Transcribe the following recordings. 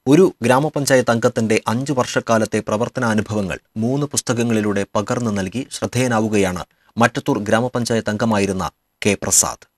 ഒരു ഗ്രാമപഞ്ചായത്ത് അംഗത്തിന്റെ അഞ്ചു വർഷക്കാലത്തെ പ്രവർത്തനാനുഭവങ്ങൾ മൂന്ന് പുസ്തകങ്ങളിലൂടെ പകർന്നു നൽകി ശ്രദ്ധേയനാവുകയാണ് മറ്റത്തൂർ ഗ്രാമപഞ്ചായത്ത് അംഗമായിരുന്ന കെ പ്രസാദ്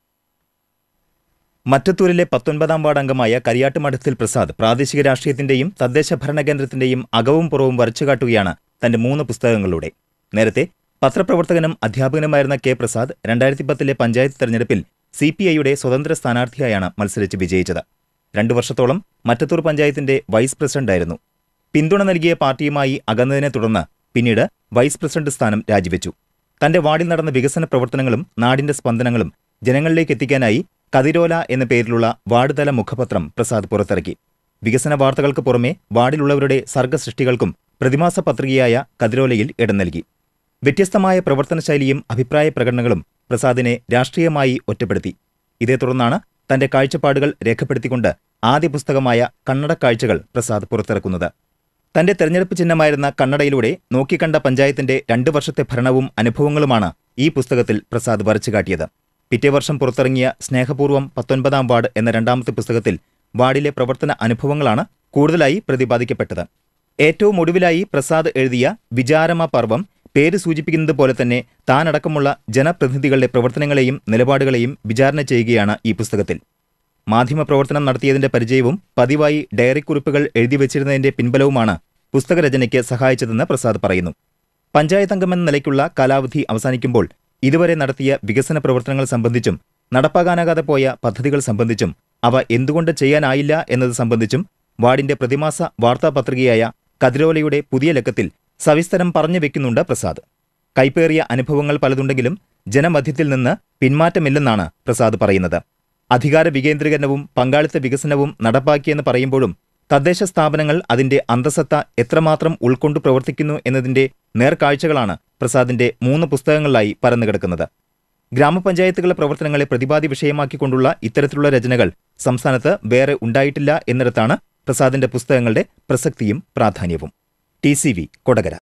മറ്റത്തൂരിലെ പത്തൊൻപതാം വാർഡ് അംഗമായ കരിയാട്ട് മഠത്തിൽ പ്രസാദ് പ്രാദേശിക രാഷ്ട്രീയത്തിന്റെയും തദ്ദേശ ഭരണകേന്ദ്രത്തിന്റെയും അകവും പുറവും വരച്ചുകാട്ടുകയാണ് തന്റെ മൂന്ന് പുസ്തകങ്ങളിലൂടെ നേരത്തെ പത്രപ്രവർത്തകനും അധ്യാപകനുമായിരുന്ന കെ പ്രസാദ് രണ്ടായിരത്തി പത്തിലെ പഞ്ചായത്ത് തെരഞ്ഞെടുപ്പിൽ സി പി ഐയുടെ സ്വതന്ത്ര സ്ഥാനാർത്ഥിയായാണ് മത്സരിച്ച് വിജയിച്ചത് രണ്ടു വർഷത്തോളം മറ്റത്തൂർ പഞ്ചായത്തിന്റെ വൈസ് പ്രസിഡന്റായിരുന്നു പിന്തുണ നൽകിയ പാർട്ടിയുമായി അകന്നതിനെ തുടർന്ന് പിന്നീട് വൈസ് പ്രസിഡന്റ് സ്ഥാനം രാജിവെച്ചു തന്റെ വാർഡിൽ നടന്ന വികസന പ്രവർത്തനങ്ങളും നാടിന്റെ സ്പന്ദനങ്ങളും ജനങ്ങളിലേക്ക് എത്തിക്കാനായി കതിരോല എന്ന പേരിലുള്ള വാർഡ് തല മുഖപത്രം പ്രസാദ് പുറത്തിറക്കി വികസന വാർത്തകൾക്ക് പുറമെ വാർഡിലുള്ളവരുടെ സർഗസൃഷ്ടികൾക്കും പ്രതിമാസ പത്രികയായ കതിരോലയിൽ ഇടം നൽകി വ്യത്യസ്തമായ പ്രവർത്തന ശൈലിയും അഭിപ്രായ പ്രകടനങ്ങളും പ്രസാദിനെ രാഷ്ട്രീയമായി ഒറ്റപ്പെടുത്തി ഇതേ തുടർന്നാണ് തന്റെ കാഴ്ചപ്പാടുകൾ രേഖപ്പെടുത്തിക്കൊണ്ട് ആദ്യ പുസ്തകമായ കണ്ണട കാഴ്ചകൾ പ്രസാദ് പുറത്തിറക്കുന്നത് തന്റെ തെരഞ്ഞെടുപ്പ് ചിഹ്നമായിരുന്ന കണ്ണടയിലൂടെ നോക്കിക്കണ്ട പഞ്ചായത്തിന്റെ രണ്ടു വർഷത്തെ ഭരണവും അനുഭവങ്ങളുമാണ് ഈ പുസ്തകത്തിൽ പ്രസാദ് വരച്ചുകാട്ടിയത് പിറ്റേ വർഷം പുറത്തിറങ്ങിയ സ്നേഹപൂർവ്വം പത്തൊൻപതാം വാർഡ് എന്ന രണ്ടാമത്തെ പുസ്തകത്തിൽ വാർഡിലെ പ്രവർത്തന അനുഭവങ്ങളാണ് കൂടുതലായി പ്രതിപാദിക്കപ്പെട്ടത് ഏറ്റവും ഒടുവിലായി പ്രസാദ് എഴുതിയ വിചാരമ പർവം പേര് സൂചിപ്പിക്കുന്നത് പോലെ തന്നെ താനടക്കമുള്ള ജനപ്രതിനിധികളുടെ പ്രവർത്തനങ്ങളെയും നിലപാടുകളെയും വിചാരണ ചെയ്യുകയാണ് ഈ പുസ്തകത്തിൽ മാധ്യമപ്രവർത്തനം നടത്തിയതിന്റെ പരിചയവും പതിവായി ഡയറിക്കുറിപ്പുകൾ എഴുതിവച്ചിരുന്നതിന്റെ പിൻബലവുമാണ് പുസ്തകരചനയ്ക്ക് സഹായിച്ചതെന്ന് പ്രസാദ് പറയുന്നു പഞ്ചായത്ത് അംഗമെന്ന നിലയ്ക്കുള്ള കാലാവധി അവസാനിക്കുമ്പോൾ ഇതുവരെ നടത്തിയ വികസന പ്രവർത്തനങ്ങൾ സംബന്ധിച്ചും നടപ്പാകാനാകാതെ പോയ പദ്ധതികൾ സംബന്ധിച്ചും അവ എന്തുകൊണ്ട് ചെയ്യാനായില്ല എന്നത് സംബന്ധിച്ചും വാർഡിന്റെ പ്രതിമാസ വാർത്താപത്രികയായ കതിരോലയുടെ പുതിയ ലക്കത്തിൽ സവിസ്തരം പറഞ്ഞു വെക്കുന്നുണ്ട് പ്രസാദ് കൈപ്പേറിയ അനുഭവങ്ങൾ പലതുണ്ടെങ്കിലും ജനമധ്യത്തിൽ നിന്ന് പിന്മാറ്റമില്ലെന്നാണ് പ്രസാദ് പറയുന്നത് അധികാര വികേന്ദ്രീകരണവും പങ്കാളിത്ത വികസനവും നടപ്പാക്കിയെന്ന് പറയുമ്പോഴും തദ്ദേശ സ്ഥാപനങ്ങൾ അതിന്റെ അന്തസത്ത എത്രമാത്രം ഉൾക്കൊണ്ടു പ്രവർത്തിക്കുന്നു എന്നതിന്റെ നേർക്കാഴ്ചകളാണ് പ്രസാദിന്റെ മൂന്ന് പുസ്തകങ്ങളിലായി പരന്നുകിടക്കുന്നത് ഗ്രാമപഞ്ചായത്തുകളുടെ പ്രവർത്തനങ്ങളെ പ്രതിപാദ്യ വിഷയമാക്കിക്കൊണ്ടുള്ള ഇത്തരത്തിലുള്ള രചനകൾ സംസ്ഥാനത്ത് വേറെ ഉണ്ടായിട്ടില്ല എന്നിടത്താണ് പ്രസാദിന്റെ പുസ്തകങ്ങളുടെ പ്രസക്തിയും പ്രാധാന്യവും ടി സി വി കൊടകര